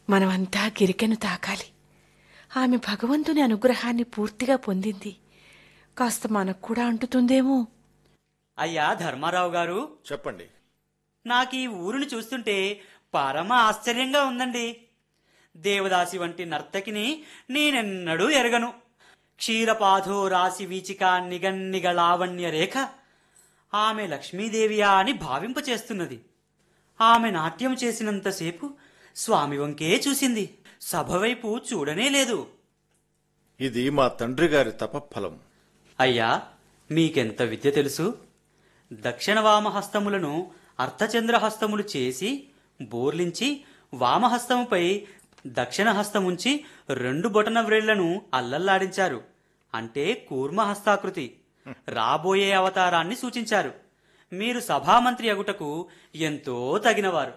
మనమంతా గిరికెను తాకాలి ఆమె భగవంతుని అనుగ్రహాన్ని పూర్తిగా పొందింది కాస్త మనకు కూడా అంటుతుందేమో అయ్యా ధర్మారావు గారు చెప్పండి నాకు ఈ ఊరిని చూస్తుంటే పరమ ఆశ్చర్యంగా ఉందండి దేవదాసి వంటి నర్తకిని నేనెన్నడూ ఎరగను క్షీరపాధో రాశి వీచిక నిగన్నిగ లావణ్య రేఖ ఆమె లక్ష్మీదేవియా అని భావింపచేస్తున్నది ఆమె నాట్యం చేసినంతసేపు స్వామి వంకే చూసింది సభ వైపు చూడనే లేదు ఇది మా తండ్రి గారి తపఫలం అయ్యా మీకెంత విద్య తెలుసు దక్షిణ వామహస్తములను అర్ధచంద్రహస్తములు చేసి బోర్లించి వామహస్తముపై దక్షిణ హస్తముంచి రెండు బొటన వ్రేళ్లను అల్లల్లాడించారు అంటే కూర్మహస్తాకృతి రాబోయే అవతారాన్ని సూచించారు మీరు సభామంత్రి అగుటకు ఎంతో తగినవారు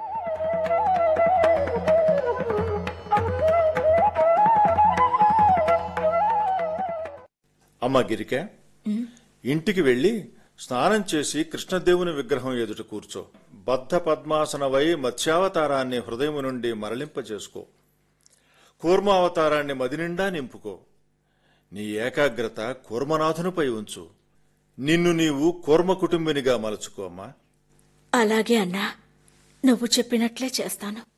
అమ్మ గిరిక ఇంటికి వెళ్ళి స్నానం చేసి కృష్ణదేవుని విగ్రహం ఎదుట కూర్చో బద్ధ పద్మాసనవై మత్స్యావతారాన్ని హృదయం నుండి మరలింపచేసుకో కూర్మావతారాన్ని మదినిండా నింపుకో నీ ఏకాగ్రత కూర్మనాథునిపై ఉంచు నిన్ను నీవు కూర్మ కుటుంబినిగా మలుచుకో అమ్మా అలాగే అన్నా నువ్వు చెప్పినట్లే చేస్తాను